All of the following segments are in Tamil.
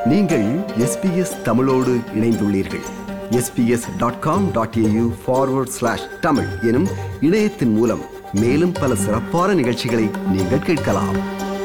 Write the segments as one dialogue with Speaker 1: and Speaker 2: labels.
Speaker 1: நீங்கள் எஸ்பிஎஸ் தமிழோடு இணைந்துள்ளீர்கள் SBS dot com dot AU forward slash Tamil எனும் இணையத்தின் மூலம் மேலும் பல சிறப்பான நிகழ்ச்சிகளை நீங்கள் கேட்கலாம்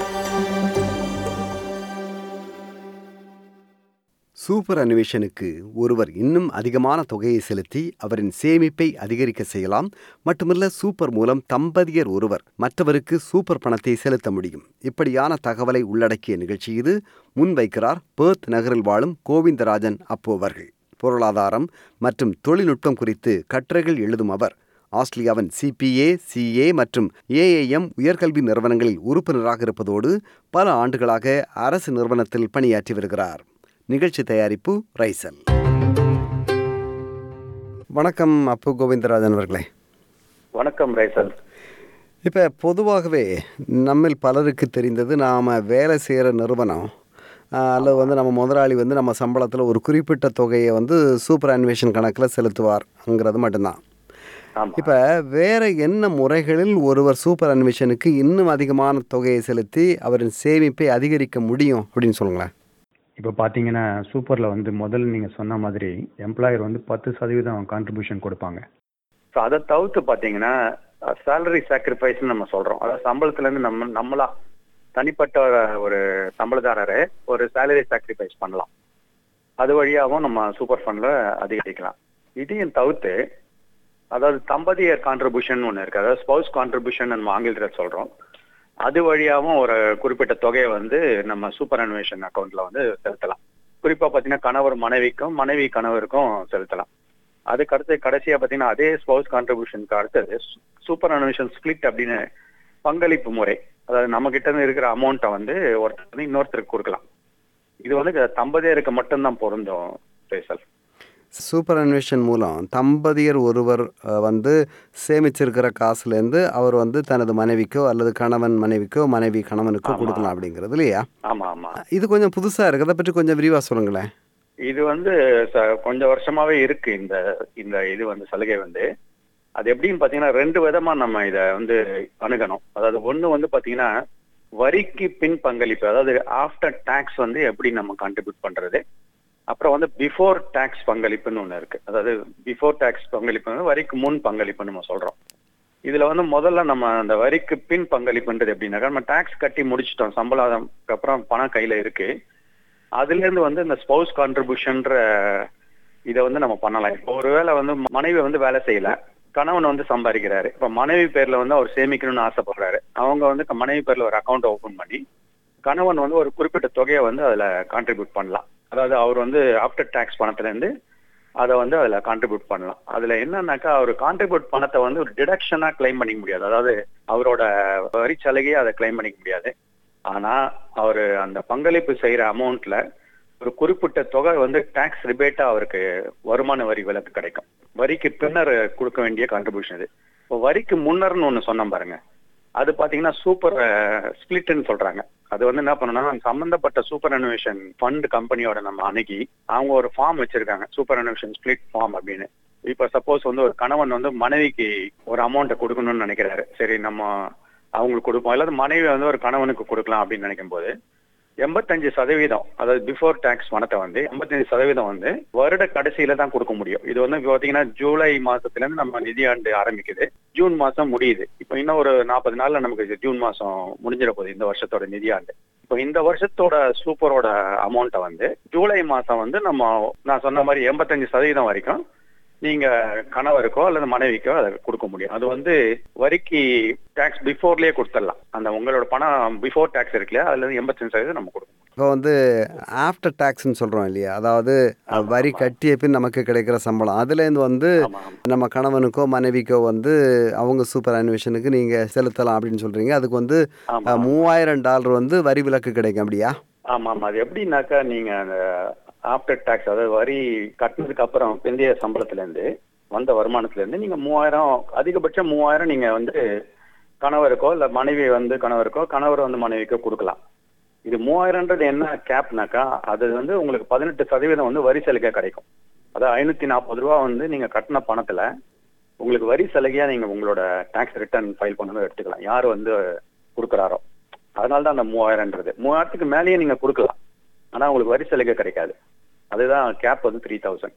Speaker 1: சூப்பர் அனிமேஷனுக்கு ஒருவர் இன்னும் அதிகமான தொகையை செலுத்தி அவரின் சேமிப்பை அதிகரிக்க செய்யலாம் மட்டுமல்ல சூப்பர் மூலம் தம்பதியர் ஒருவர் மற்றவருக்கு சூப்பர் பணத்தை செலுத்த முடியும் இப்படியான தகவலை உள்ளடக்கிய நிகழ்ச்சி இது முன்வைக்கிறார் பேர்த் நகரில் வாழும் கோவிந்தராஜன் அப்பு அவர்கள் பொருளாதாரம் மற்றும் தொழில்நுட்பம் குறித்து கட்டுரைகள் எழுதும் அவர் ஆஸ்திரேலியாவின் சிபிஏ சிஏ மற்றும் ஏஏஎம் உயர்கல்வி நிறுவனங்களில் உறுப்பினராக இருப்பதோடு பல ஆண்டுகளாக அரசு நிறுவனத்தில் பணியாற்றி வருகிறார் நிகழ்ச்சி தயாரிப்பு ரைசல் வணக்கம் அப்பு கோவிந்தராஜன் அவர்களே
Speaker 2: வணக்கம் ரைசல்
Speaker 1: இப்போ பொதுவாகவே நம்மில் பலருக்கு தெரிந்தது நாம் வேலை செய்கிற நிறுவனம் ஆஹ், அல்லது வந்து நம்ம முதலாளி வந்து நம்ம சம்பளத்தில் ஒரு குறிப்பிட்ட தொகையை வந்து சூப்பர் அனிமேஷன் கணக்கில் செலுத்துவார்ங்கிறது மட்டும்தான்
Speaker 2: ஆமா
Speaker 1: இப்போ வேற என்ன முறைகளில் ஒருவர் சூப்பர் அனிமேஷனுக்கு இன்னும் அதிகமான தொகையை செலுத்தி அவரின் சேமிப்பை அதிகரிக்க முடியும் அப்படின்னு சொல்லுங்களேன்
Speaker 3: இப்போ பார்த்தீங்கன்னா சூப்பரில் வந்து முதல்ல நீங்கள் சொன்ன மாதிரி எம்ப்ளாயர் வந்து பத்து சதவீதம் கான்ட்ரிபியூஷன் கொடுப்பாங்க
Speaker 2: ஸோ அதை தவிர்த்து பார்த்தீங்கன்னா சேலரி சாக்ரிஃபைஸ்னு நம்ம சொல்றோம் அதாவது சம்பளத்துல இருந்து நம்ம நம்மளா தனிப்பட்ட ஒரு சம்பளதாரரை ஒரு சேலரி சாக்ரிஃபைஸ் பண்ணலாம் அது வழியாகவும் நம்ம சூப்பர் ஃபண்ட்ல அதிகரிக்கலாம் இதையும் தவிர்த்து அதாவது தம்பதியர் கான்ட்ரிபியூஷன் ஒன்று இருக்கு அதாவது ஸ்பௌஸ் கான்ட்ரிபியூஷன் நம்ம ஆங்கிலத்தில் சொல்றோம் அது வழியாகவும் ஒரு குறிப்பிட்ட தொகையை வந்து நம்ம சூப்பர் அனிமேஷன் அக்கௌண்ட்ல வந்து செலுத்தலாம் குறிப்பா பார்த்தீங்கன்னா கணவர் மனைவிக்கும் மனைவி கணவருக்கும் செலுத்தலாம் அதுக்கு அடுத்து கடைசியா பார்த்தீங்கன்னா அதே ஸ்பௌஸ் கான்ட்ரிபியூஷனுக்கு அடுத்தது சூப்பர் அனிமேஷன் ஸ்பிளிட் அப்படின்னு பங்களிப்பு முறை அதாவது நம்ம கிட்ட இருந்து இருக்கிற அமௌண்ட்டை வந்து ஒருத்தர் வந்து இன்னொருத்தருக்கு கொடுக்கலாம் இது வந்து தம்பதியருக்கு மட்டும்தான் பொருந்தும் ஃபேசல்
Speaker 1: சூப்பர் அனிமேஷன் மூலம் தம்பதியர் ஒருவர் அஹ், வந்து சேமிச்சிருக்கிற காசுலேருந்து அவர் வந்து தனது மனைவிக்கோ அல்லது கணவன் மனைவிக்கோ மனைவி கணவனுக்கோ
Speaker 2: ஆமா.
Speaker 1: கொடுக்கலாம் அப்படிங்கிறது இல்லையா
Speaker 2: ஆமா ஆமா
Speaker 1: இது கொஞ்சம் புதுசாக இருக்கு அதை பற்றி கொஞ்சம் விரிவாக சொல்லுங்களேன்
Speaker 2: இது வந்து ச- கொஞ்சம் வருஷமாவே இருக்கு இந்த இந்த இது வந்து சலுகை வந்து அது எப்படின்னு பாத்தீங்கன்னா ரெண்டு விதமா நம்ம இத வந்து அணுகணும் அதாவது ஒண்ணு வந்து பாத்தீங்கன்னா வரிக்கு பின் பங்களிப்பு அதாவது ஆஃப்டர் டாக்ஸ் வந்து எப்படி நம்ம கான்ட்ரிபியூட் பண்றது அப்புறம் வந்து பிஃபோர் டாக்ஸ் பங்களிப்புன்னு ஒண்ணு இருக்கு அதாவது பிஃபோர் டாக்ஸ் பங்களிப்பு வந்து வரிக்கு முன் பங்களிப்புன்னு நம்ம சொல்றோம் இதுல வந்து முதல்ல நம்ம அந்த வரிக்கு பின் பங்களிப்புன்றது எப்படின்னாக்கா நம்ம டாக்ஸ் கட்டி முடிச்சிட்டோம் சம்பளம் அப்புறம் பணம் கையில இருக்கு அதுல இருந்து வந்து இந்த ஸ்பௌஸ் கான்ட்ரிபியூஷன்ற இதை வந்து நம்ம பண்ணலாம் இப்போ ஒருவேளை வந்து மனைவி வந்து வேலை செய்யல கணவன் வந்து சம்பாதிக்கிறாரு இப்ப மனைவி பேர்ல வந்து அவர் சேமிக்கணும்னு ஆசைப்படுறாரு அவங்க வந்து க- மனைவி பேர்ல ஒரு அக்கௌண்ட் ஓபன் பண்ணி கணவன் வந்து ஒரு குறிப்பிட்ட தொகையை வந்து அதுல கான்ட்ரிபியூட் பண்ணலாம் அதாவது அவர் வந்து ஆஃப்டர் டாக்ஸ் பணத்துல இருந்து அதை வந்து அதுல கான்ட்ரிபியூட் பண்ணலாம் அதுல என்னன்னாக்கா அவர் கான்ட்ரிபியூட் பணத்தை வந்து ஒரு டிடக்ஷனா கிளைம் பண்ணிக்க முடியாது அதாவது அவரோட வரி சலுகையை அதை கிளைம் பண்ணிக்க முடியாது ஆனா அவரு அந்த பங்களிப்பு செய்யற அமௌண்ட்ல ஒரு குறிப்பிட்ட தொகை வந்து டாக்ஸ் ரிபேட்டா அவருக்கு வருமான வரி விலக்கு கிடைக்கும் வரிக்கு பின்னர் கொடுக்க வேண்டிய கான்ட்ரிபியூஷன் இது இப்போ வரிக்கு முன்னர்னு ஒண்ணு சொன்னோம் பாருங்க அது பாத்தீங்கன்னா சூப்பர் ஸ்பிளிட்னு சொல்றாங்க அது வந்து என்ன பண்ணணும்னா சம்பந்தப்பட்ட சூப்பர் அனிமேஷன் ஃபண்ட் கம்பெனியோட நம்ம அணுகி அவங்க ஒரு ஃபார்ம் வச்சிருக்காங்க சூப்பர் அனிமேஷன் ஸ்பிளிட் ஃபார்ம் அப்படின்னு இப்ப சப்போஸ் வந்து ஒரு கணவன் வந்து மனைவிக்கு ஒரு அமௌண்ட்டை கொடுக்கணும்னு நினைக்கிறாரு சரி நம்ம அவங்களுக்கு கொடுப்போம் இல்லாத மனைவி வந்து ஒரு கணவனுக்கு கொடுக்கலாம் அப்படின்னு நினைக்கும் போது எண்பத்தஞ்சு சதவீதம் அதாவது பிஃபோர் டாக்ஸ் பணத்தை வந்து எண்பத்தஞ்சு சதவீதம் வந்து வருட கடைசியில தான் கொடுக்க முடியும் இது வந்து இப்ப பாத்தீங்கன்னா ஜூலை மாசத்துல இருந்து நம்ம நிதியாண்டு ஆரம்பிக்குது ஜூன் மாசம் முடியுது இப்போ இன்னும் ஒரு நாற்பது நாள்ல நமக்கு இது ஜூன் மாசம் முடிஞ்சிட போகுது இந்த வருஷத்தோட நிதியாண்டு இப்போ இந்த வருஷத்தோட சூப்பரோட அமௌண்ட்டை வந்து ஜூலை மாசம் வந்து நம்ம நான் சொன்ன மாதிரி எண்பத்தஞ்சு சதவீதம் வரைக்கும் நீங்க கணவருக்கோ அல்லது மனைவிக்கோ அதை கொடுக்க முடியும் அது வந்து வரிக்கு டாக்ஸ் பிஃபோர்லயே கொடுத்துடலாம் அந்த உங்களோட பணம் பிஃபோர் டாக்ஸ் இருக்கு இல்லையா அதுல இருந்து எண்பத்தஞ்சு சதவீதம் நம்ம கொடுக்க முடியும்
Speaker 1: இப்போ வந்து ஆஃப்டர் டாக்ஸ்ன்னு சொல்கிறோம் இல்லையா அதாவது
Speaker 2: ஆமா,
Speaker 1: வரி
Speaker 2: ஆமா.
Speaker 1: கட்டிய பின் நமக்கு கிடைக்கிற சம்பளம் அதுலேருந்து வந்து
Speaker 2: ஆமா ஆமா.
Speaker 1: நம்ம கணவனுக்கோ மனைவிக்கோ வந்து அவங்க சூப்பர் அனிமேஷனுக்கு நீங்கள் செலுத்தலாம் அப்படின்னு சொல்கிறீங்க அதுக்கு வந்து
Speaker 2: ஆமா
Speaker 1: அஹ், மூவாயிரம் டாலர் வந்து வரி விலக்கு கிடைக்கும் அப்படியா
Speaker 2: ஆமா ஆமா அது எப்படின்னாக்கா நீங்க அந்த ஆஃப்டர் டாக்ஸ் அதாவது வரி கட்டினதுக்கு அப்புறம் பிந்தைய சம்பளத்துல இருந்து வந்த வருமானத்துல இருந்து நீங்க மூவாயிரம் அதிகபட்சம் மூவாயிரம் நீங்க வந்து கணவருக்கோ இல்ல மனைவி வந்து கணவருக்கோ கணவர் வந்து மனைவிக்கோ கொடுக்கலாம் இது மூவாயிரம்ன்றது என்ன கேப்னாக்கா அது வந்து உங்களுக்கு பதினெட்டு சதவீதம் வந்து வரி சலுகை கிடைக்கும் அதாவது ஐநூத்தி நாற்பது ரூபா வந்து நீங்க கட்டின பணத்துல உங்களுக்கு வரி சலுகையா நீங்க உங்களோட டாக்ஸ் ரிட்டர்ன் ஃபைல் பண்ணணும் எடுத்துக்கலாம் யார் வந்து கொடுக்குறாரோ அதனால தான் அந்த மூவாயிரம்ன்றது மூவாயிரத்துக்கு மேலேயே நீங்க கொடுக்கலாம் ஆனா உங்களுக்கு வரி சலுகை கிடைக்காது அதுதான் கேப் வந்து த்ரீ தௌசண்ட்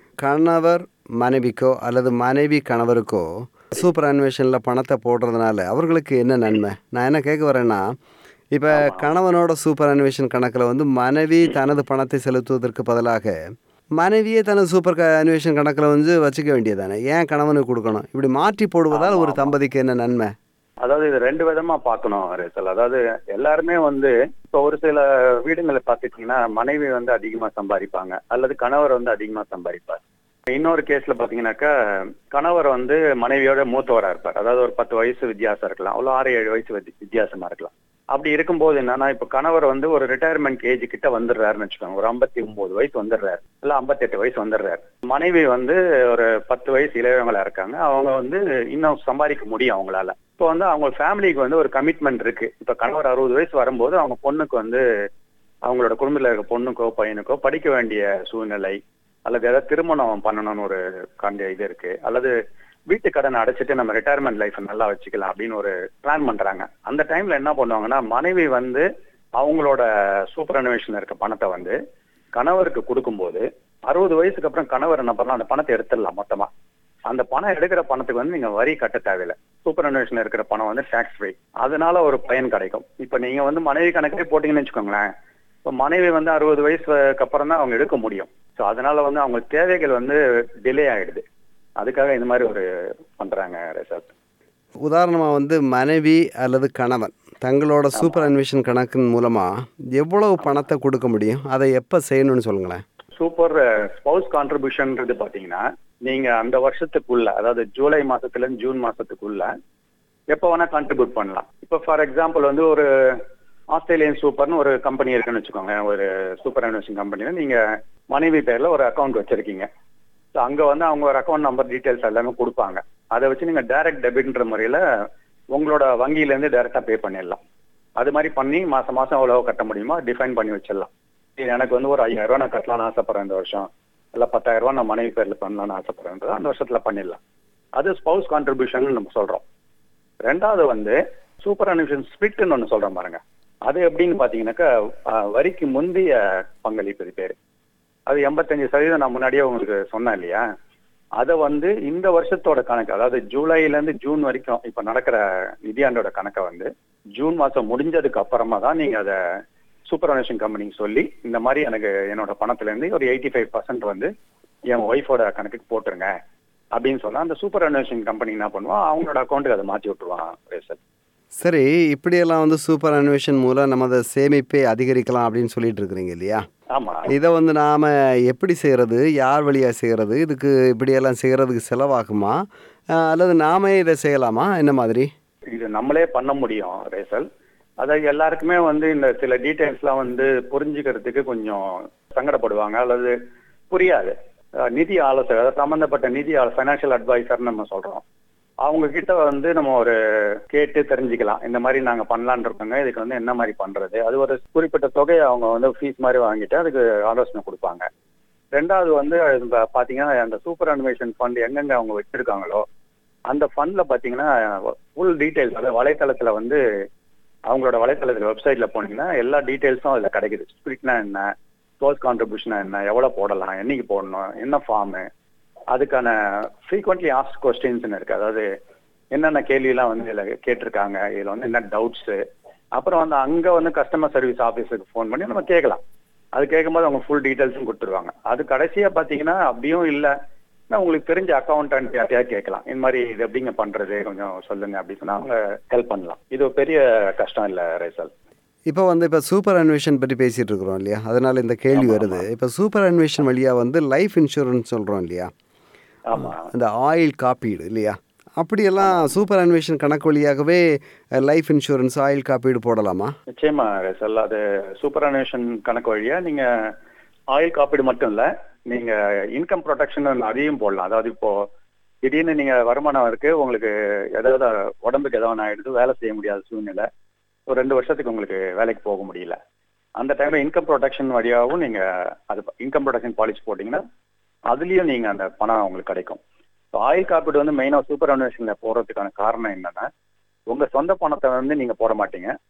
Speaker 1: கணவர் மனைவிக்கோ அல்லது மனைவி கணவருக்கோ சூப்பர் அன்வேஷனில் பணத்தை போடுறதுனால அவர்களுக்கு என்ன நன்மை நான் என்ன கேட்க வரேன்னா இப்போ கணவனோட சூப்பர் அன்வேஷன் கணக்கில் வந்து மனைவி தனது பணத்தை செலுத்துவதற்கு பதிலாக மனைவியே தனது சூப்பர் அன்வேஷன் கணக்கில் வந்து வச்சுக்க வேண்டியதானே ஏன் கணவனுக்கு கொடுக்கணும் இப்படி மாற்றி போடுவதால் ஒரு தம்பதிக்கு என்ன நன்மை
Speaker 2: அதாவது இது ரெண்டு விதமா பார்க்கணும் ரேசல் அதாவது எல்லாருமே வந்து இப்போ ஒரு சில வீடுங்களை பார்த்துட்டீங்கன்னா மனைவி வந்து அதிகமா சம்பாதிப்பாங்க அல்லது கணவர் வந்து அதிகமா சம்பாதிப்பார் இன்னொரு கேஸ்ல பாத்தீங்கன்னாக்கா கணவர் வந்து மனைவியோட மூத்தவரா இருப்பார் அதாவது ஒரு பத்து வயசு வித்தியாசம் இருக்கலாம் அவ்வளோ ஆறு ஏழு வயசு வித்தி- வித்தியாசமா இருக்கலாம் அப்படி இருக்கும்போது என்னன்னா இப்ப கணவர் வந்து ஒரு ரிட்டையர்மெண்ட் ஏஜ் கிட்ட வந்துடுறாருன்னு வச்சுக்கோங்க ஒரு ஐம்பத்தி ஒன்பது வயசு வந்துடுறாரு இல்ல ஐம்பத்தெட்டு வயசு வந்துடுறாரு மனைவி வந்து ஒரு பத்து வயசு இளையவங்களா இருக்காங்க அவங்க வந்து இன்னும் சம்பாதிக்க முடியும் அவங்களால இப்போ வந்து அவங்க ஃபேமிலிக்கு வந்து ஒரு கமிட்மெண்ட் இருக்கு இப்ப கணவர் அறுபது வயசு வரும்போது அவங்க பொண்ணுக்கு வந்து அவங்களோட குடும்பத்துல இருக்க பொண்ணுக்கோ பையனுக்கோ படிக்க வேண்டிய சூழ்நிலை அல்லது ஏதாவது திருமணம் பண்ணணும்னு ஒரு கண்ட இது இருக்கு அல்லது வீட்டு கடனை அடைச்சிட்டு நம்ம ரிட்டையர்மெண்ட் லைஃப் நல்லா வச்சுக்கலாம் அப்படின்னு ஒரு பிளான் பண்றாங்க அந்த டைம்ல என்ன பண்ணுவாங்கன்னா மனைவி வந்து அவங்களோட சூப்பர் அனிமேஷன் இருக்க பணத்தை வந்து கணவருக்கு கொடுக்கும்போது அறுபது வயசுக்கு அப்புறம் கணவர் என்ன பண்ணலாம் அந்த பணத்தை எடுத்துடலாம் மொத்தமா அந்த பணம் எடுக்கிற பணத்துக்கு வந்து நீங்க வரி கட்ட தேவையில்லை சூப்பர் அனுவேஷன் இருக்கிற பணம் வந்து டாக்ஸ் ஃப்ரீ அதனால ஒரு பயன் கிடைக்கும் இப்ப நீங்க வந்து மனைவி கணக்கே போட்டீங்கன்னு வச்சுக்கோங்களேன் இப்ப மனைவி வந்து அறுபது வயசுக்கு அப்புறம் தான் அவங்க எடுக்க முடியும் ஸோ அதனால வந்து அவங்க தேவைகள் வந்து டிலே ஆயிடுது அதுக்காக இந்த மாதிரி ஒரு பண்றாங்க ரெசார்ட்
Speaker 1: உதாரணமாக வந்து மனைவி அல்லது கணவன் தங்களோட சூப்பர் அன்வேஷன் கணக்கின் மூலமாக எவ்வளவு பணத்தை கொடுக்க முடியும் அதை எப்போ செய்யணும்னு சொல்லுங்களேன்
Speaker 2: சூப்பர் ஸ்பௌஸ் கான்ட்ரிபியூஷன்ன்றது பாத்தீங்கன்னா நீங்க அந்த வருஷத்துக்குள்ள அதாவது ஜூலை மாசத்துல இருந்து ஜூன் மாசத்துக்குள்ள எப்போ வேணா கான்ட்ரிபியூட் பண்ணலாம் இப்போ ஃபார் எக்ஸாம்பிள் வந்து ஒரு ஆஸ்திரேலியன் சூப்பர்னு ஒரு கம்பெனி இருக்குன்னு வச்சுக்கோங்க ஒரு சூப்பர் அனிவர்சன் கம்பெனில நீங்க மனைவி பேர்ல ஒரு அக்கௌண்ட் வச்சிருக்கீங்க ஸோ அங்க வந்து அவங்க ஒரு அக்கௌண்ட் நம்பர் டீடைல்ஸ் எல்லாமே கொடுப்பாங்க அதை வச்சு நீங்க டைரக்ட் டெபிட்ன்ற முறையில உங்களோட வங்கியில இருந்து டைரக்டா பே பண்ணிடலாம் அது மாதிரி பண்ணி மாசம் மாசம் எவ்வளவு கட்ட முடியுமோ டிஃபைன் பண்ணி வச்சிடலாம் இது எனக்கு வந்து ஒரு ஐயாயிரம் ரூபாய் நான் கட்டலாம்னு ஆசைப்படுறேன் இந்த வருஷம் இல்ல பத்தாயிரம் ரூபாய் நான் மனைவி பேர்ல பண்ணலாம்னு ஆசைப்படுறேன் அந்த வருஷத்துல பண்ணிடலாம் அது ஸ்பௌஸ் கான்ட்ரிபியூஷன் நம்ம சொல்றோம் ரெண்டாவது வந்து சூப்பர் அனிஷன் ஸ்பிட்னு ஒன்று சொல்றோம் பாருங்க அது எப்படின்னு பாத்தீங்கன்னாக்கா அஹ், வரிக்கு முந்தைய பங்களிப்பு இது பேரு அது எண்பத்தஞ்சு சதவீதம் நான் முன்னாடியே உங்களுக்கு சொன்னேன் இல்லையா அதை வந்து இந்த வருஷத்தோட கணக்கு அதாவது ஜூலைல இருந்து ஜூன் வரைக்கும் இப்ப நடக்கிற நிதியாண்டோட கணக்கை வந்து ஜூன் மாசம் முடிஞ்சதுக்கு அப்புறமா தான் நீங்க அதை சூப்பர் அனேஷன் கம்பெனிக்கு சொல்லி இந்த மாதிரி எனக்கு என்னோட பணத்துல இருந்து ஒரு எயிட்டி ஃபைவ் பர்சன்ட் வந்து என் ஒய்ஃபோட கணக்குக்கு போட்டுருங்க அப்படின்னு சொன்னா அந்த சூப்பர் அனேஷன் கம்பெனி என்ன பண்ணுவான் அவங்களோட அக்கௌண்ட்டுக்கு அதை மாத்தி விட்டுருவான் ரேசல்
Speaker 1: சரி இப்படியெல்லாம் வந்து சூப்பர் அன்வேஷன் மூலம் நமது சேமிப்பை அதிகரிக்கலாம் அப்படின்னு சொல்லிட்டு இருக்கிறீங்க இல்லையா
Speaker 2: ஆமா
Speaker 1: இதை வந்து நாம் எப்படி செய்கிறது யார் வழியாக செய்கிறது இதுக்கு இப்படியெல்லாம் செய்கிறதுக்கு செலவாகுமா அஹ், அல்லது நாமே இதை செய்யலாமா என்ன மாதிரி
Speaker 2: இது நம்மளே பண்ண முடியும் ரேசல் அதாவது எல்லாருக்குமே வந்து இந்த சில டீடைல்ஸ்லாம் வந்து புரிஞ்சுக்கிறதுக்கு கொஞ்சம் சங்கடப்படுவாங்க அல்லது புரியாது அஹ் நிதி ஆலோசகர் அதாவது சம்பந்தப்பட்ட நிதி ஃபைனான்சியல் அட்வைசர் நம்ம சொல்றோம் அவங்க கிட்ட வந்து நம்ம ஒரு கேட்டு தெரிஞ்சுக்கலாம் இந்த மாதிரி நாங்க பண்ணலான் இருக்கோங்க இதுக்கு வந்து என்ன மாதிரி பண்றது அது ஒரு குறிப்பிட்ட தொகையை அவங்க வந்து ஃபீஸ் மாதிரி வாங்கிட்டு அதுக்கு ஆலோசனை கொடுப்பாங்க ரெண்டாவது வந்து இந்த பாத்தீங்கன்னா அந்த சூப்பர் அனிமேஷன் ஃபண்ட் எங்கெங்க அவங்க வச்சிருக்காங்களோ அந்த ஃபண்ட்ல பாத்தீங்கன்னா ஃபுல் டீடைல்ஸ் அதாவது வலைத்தளத்துல வந்து அவங்களோட வலைத்தளத்துல வெப்சைட்ல போனீங்கன்னா எல்லா டீடைல்ஸும் அதுல கிடைக்குது ஸ்பிரிட்னா என்ன க்ளோஸ் கான்ட்ரிபியூஷனா என்ன எவ்வளவு போடலாம் என்னைக்கு போடணும் என்ன ஃபார்மு அதுக்கான ஃப்ரீக்வெண்ட்லி ஆஸ்க் கொஸ்டின்ஸ்னு இருக்கு அதாவது என்னென்ன கேள்வியெல்லாம் வந்து இதுல கேட்டிருக்காங்க இதுல வந்து என்ன டவுட்ஸ் அப்புறம் வந்து அங்க வந்து கஸ்டமர் சர்வீஸ் ஆஃபீஸுக்கு ஃபோன் பண்ணி நம்ம கேட்கலாம் அது கேட்கும்போது அவங்க ஃபுல் டீடைல்ஸும் கொடுத்துருவாங்க அது கடைசியா பாத்தீங்கன்னா அப்படியும் இல்ல நான் உங்களுக்கு தெரிஞ்ச அக்கௌண்டன்ட் யார்ட்டையாவது கேட்கலாம் இந்த மாதிரி இது எப்படிங்க பண்றது கொஞ்சம் சொல்லுங்க அப்படின்னு சொன்னா அவங்க ஹெல்ப் பண்ணலாம் இது ஒரு பெரிய கஷ்டம் இல்ல ரேசல்
Speaker 1: இப்போ வந்து இப்போ சூப்பர் அன்வேஷன் பற்றி பேசிகிட்டு இருக்கிறோம் இல்லையா அதனால் இந்த கேள்வி வருது இப்போ சூப்பர் அன்வேஷன் வழியாக வந்து லைஃப் இன்சூரன்ஸ் சொல்கிறோம் இல்லையா
Speaker 2: ஆமா
Speaker 1: அந்த ஆயில் காப்பீடு இல்லையா அப்படியெல்லாம் சூப்பர் அன்வேஷன் கணக்கு வழியாகவே லைஃப் இன்சூரன்ஸ் ஆயில் காப்பீடு போடலாமா
Speaker 2: நிச்சயமா ரேசல் அது சூப்பர் அனுவேஷன் கணக்கு வழியா நீங்க ஆயில் காப்பீடு மட்டும் இல்ல நீங்க இன்கம் ப்ரொடெக்ஷன் அதையும் போடலாம் அதாவது இப்போ திடீர்னு நீங்க வருமானம் இருக்கு உங்களுக்கு ஏதாவது உடம்புக்கு ஏதாவது ஆயிடுது வேலை செய்ய முடியாத சூழ்நிலை ஒரு ரெண்டு வருஷத்துக்கு உங்களுக்கு வேலைக்கு போக முடியல அந்த டைம்ல இன்கம் ப்ரொடெக்ஷன் வழியாகவும் நீங்க அது இன்கம் ப்ரொடெக்ஷன் பாலிசி போட்டீங்கன்னா அதுலயும் நீங்க அந்த பணம் உங்களுக்கு கிடைக்கும் ஆயில் காப்பீடு வந்து மெயினா சூப்பர் அனுவேஷன்ல போடுறதுக்கான காரணம் என்னன்னா உங்க சொந்த பணத்தை வந்து நீங்க போட மாட்டீங்க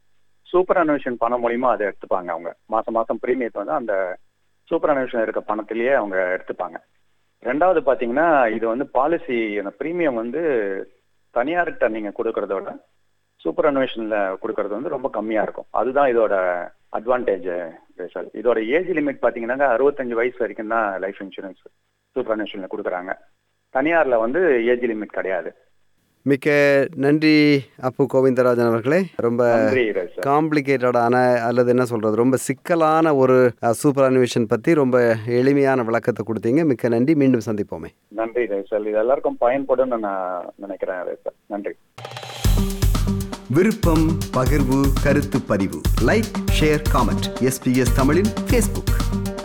Speaker 2: சூப்பர் அனுவேஷன் பணம் மூலியமா அதை எடுத்துப்பாங்க அவங்க மாசம் மாசம் பிரீமியத்தை வந்து அந்த சூப்பர் அனுவேஷன் இருக்க பணத்திலேயே அவங்க எடுத்துப்பாங்க ரெண்டாவது பாத்தீங்கன்னா இது வந்து பாலிசி அந்த பிரீமியம் வந்து தனியார்கிட்ட நீங்க கொடுக்கறத விட சூப்பர் அனுவேஷன்ல கொடுக்கறது வந்து ரொம்ப கம்மியா இருக்கும் அதுதான் இதோட அட்வான்டேஜ் சார் இதோட ஏஜ் லிமிட் பாத்தீங்கன்னா அறுபத்தஞ்சு வயசு வரைக்கும் தான் லைஃப் இன்சூரன்ஸ் சூப்பர் அனுவேஷன்ல கொடுக்குறாங்க தனியார்ல வந்து ஏஜ் லிமிட் கிடையாது
Speaker 1: மிக்க நன்றி அப்பு கோவிந்தராஜன் அவர்களே ரொம்ப
Speaker 2: நன்றி சார்
Speaker 1: காம்ப்ளிகேட்டடான அல்லது என்ன சொல்றது ரொம்ப சிக்கலான ஒரு சூப்பர் அனிமேஷன் பத்தி ரொம்ப எளிமையான விளக்கத்தை கொடுத்தீங்க மிக்க நன்றி மீண்டும் சந்திப்போமே
Speaker 2: நன்றி சார் இது எல்லாருக்கும் பயன்படும் நான் நினைக்கிறேன் சார் நன்றி
Speaker 1: விருப்பம் பகிர்வு கருத்து பதிவு லைக் ஷேர் காமெண்ட் எஸ்பிஎஸ் தமிழின் ஃபேஸ்புக்